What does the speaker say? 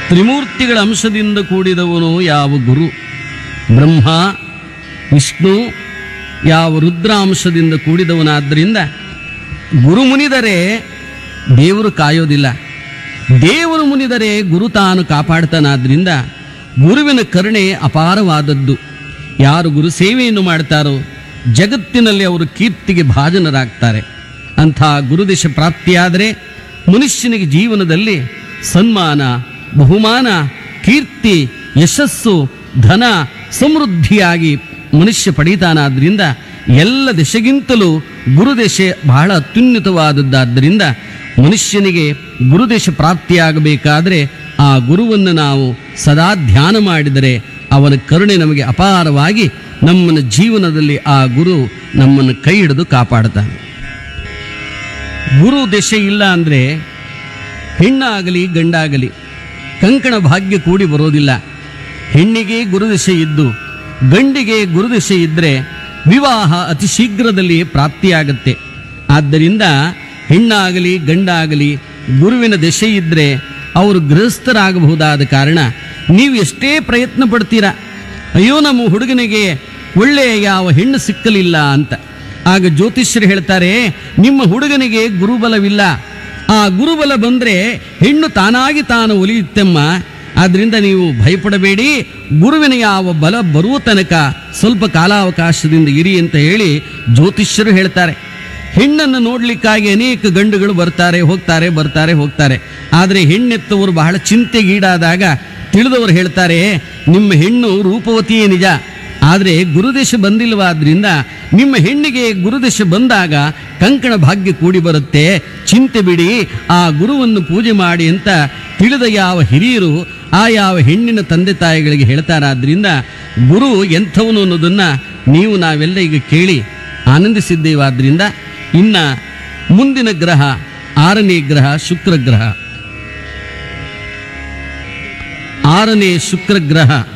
ತ್ರಿಮೂರ್ತಿಗಳ ಅಂಶದಿಂದ ಕೂಡಿದವನು ಯಾವ ಗುರು ಬ್ರಹ್ಮ ವಿಷ್ಣು ಯಾವ ರುದ್ರಾಂಶದಿಂದ ಕೂಡಿದವನಾದ್ದರಿಂದ ಗುರು ಮುನಿದರೆ ದೇವರು ಕಾಯೋದಿಲ್ಲ ದೇವರು ಮುನಿದರೆ ಗುರು ತಾನು ಕಾಪಾಡ್ತಾನಾದ್ರಿಂದ ಗುರುವಿನ ಕರುಣೆ ಅಪಾರವಾದದ್ದು ಯಾರು ಗುರು ಸೇವೆಯನ್ನು ಮಾಡ್ತಾರೋ ಜಗತ್ತಿನಲ್ಲಿ ಅವರು ಕೀರ್ತಿಗೆ ಭಾಜನರಾಗ್ತಾರೆ ಅಂಥ ಗುರುದೇಶ ಪ್ರಾಪ್ತಿಯಾದರೆ ಮನುಷ್ಯನಿಗೆ ಜೀವನದಲ್ಲಿ ಸನ್ಮಾನ ಬಹುಮಾನ ಕೀರ್ತಿ ಯಶಸ್ಸು ಧನ ಸಮೃದ್ಧಿಯಾಗಿ ಮನುಷ್ಯ ಪಡೀತಾನಾದ್ರಿಂದ ಎಲ್ಲ ದೆಸೆಗಿಂತಲೂ ಗುರುದೆಸೆ ಬಹಳ ಅತ್ಯುನ್ನತವಾದದ್ದಾದ್ದರಿಂದ ಮನುಷ್ಯನಿಗೆ ಗುರುದೇಶ ಪ್ರಾಪ್ತಿಯಾಗಬೇಕಾದರೆ ಆ ಗುರುವನ್ನು ನಾವು ಸದಾ ಧ್ಯಾನ ಮಾಡಿದರೆ ಅವನ ಕರುಣೆ ನಮಗೆ ಅಪಾರವಾಗಿ ನಮ್ಮನ್ನ ಜೀವನದಲ್ಲಿ ಆ ಗುರು ನಮ್ಮನ್ನು ಕೈ ಹಿಡಿದು ಕಾಪಾಡ್ತಾನೆ ಗುರು ದೆಸೆ ಇಲ್ಲ ಅಂದರೆ ಹೆಣ್ಣಾಗಲಿ ಗಂಡಾಗಲಿ ಕಂಕಣ ಭಾಗ್ಯ ಕೂಡಿ ಬರೋದಿಲ್ಲ ಹೆಣ್ಣಿಗೆ ಗುರುದಶೆ ಇದ್ದು ಗಂಡಿಗೆ ಗುರುದಶೆ ಇದ್ದರೆ ವಿವಾಹ ಅತಿ ಶೀಘ್ರದಲ್ಲಿ ಪ್ರಾಪ್ತಿಯಾಗತ್ತೆ ಆದ್ದರಿಂದ ಹೆಣ್ಣಾಗಲಿ ಗಂಡಾಗಲಿ ಗುರುವಿನ ದಶೆ ಇದ್ದರೆ ಅವರು ಗೃಹಸ್ಥರಾಗಬಹುದಾದ ಕಾರಣ ನೀವು ಎಷ್ಟೇ ಪ್ರಯತ್ನ ಪಡ್ತೀರಾ ಅಯ್ಯೋ ನಮ್ಮ ಹುಡುಗನಿಗೆ ಒಳ್ಳೆಯ ಯಾವ ಹೆಣ್ಣು ಸಿಕ್ಕಲಿಲ್ಲ ಅಂತ ಆಗ ಜ್ಯೋತಿಷ್ಯರು ಹೇಳ್ತಾರೆ ನಿಮ್ಮ ಹುಡುಗನಿಗೆ ಗುರುಬಲವಿಲ್ಲ ಆ ಗುರುಬಲ ಬಂದರೆ ಹೆಣ್ಣು ತಾನಾಗಿ ತಾನು ಒಲಿಯುತ್ತೆಮ್ಮ ಆದ್ರಿಂದ ನೀವು ಭಯಪಡಬೇಡಿ ಗುರುವಿನ ಯಾವ ಬಲ ಬರುವ ತನಕ ಸ್ವಲ್ಪ ಕಾಲಾವಕಾಶದಿಂದ ಇರಿ ಅಂತ ಹೇಳಿ ಜ್ಯೋತಿಷ್ಯರು ಹೇಳ್ತಾರೆ ಹೆಣ್ಣನ್ನು ನೋಡ್ಲಿಕ್ಕಾಗಿ ಅನೇಕ ಗಂಡುಗಳು ಬರ್ತಾರೆ ಹೋಗ್ತಾರೆ ಬರ್ತಾರೆ ಹೋಗ್ತಾರೆ ಆದರೆ ಹೆಣ್ಣೆತ್ತವರು ಬಹಳ ಚಿಂತೆಗೀಡಾದಾಗ ತಿಳಿದವರು ಹೇಳ್ತಾರೆ ನಿಮ್ಮ ಹೆಣ್ಣು ರೂಪವತಿಯೇ ನಿಜ ಆದರೆ ಗುರುದೇಶ ಬಂದಿಲ್ವಾದ್ರಿಂದ ನಿಮ್ಮ ಹೆಣ್ಣಿಗೆ ಗುರುದೇಶ ಬಂದಾಗ ಕಂಕಣ ಭಾಗ್ಯ ಕೂಡಿ ಬರುತ್ತೆ ಚಿಂತೆ ಬಿಡಿ ಆ ಗುರುವನ್ನು ಪೂಜೆ ಮಾಡಿ ಅಂತ ತಿಳಿದ ಯಾವ ಹಿರಿಯರು ಆ ಯಾವ ಹೆಣ್ಣಿನ ತಂದೆ ತಾಯಿಗಳಿಗೆ ಹೇಳ್ತಾರಾದ್ರಿಂದ ಗುರು ಎಂಥವನು ಅನ್ನೋದನ್ನ ನೀವು ನಾವೆಲ್ಲ ಈಗ ಕೇಳಿ ಆನಂದಿಸಿದ್ದೇವಾದ್ರಿಂದ ಇನ್ನ ಮುಂದಿನ ಗ್ರಹ ಆರನೇ ಗ್ರಹ ಶುಕ್ರ ಗ್ರಹ ಆರನೇ ಶುಕ್ರ ಗ್ರಹ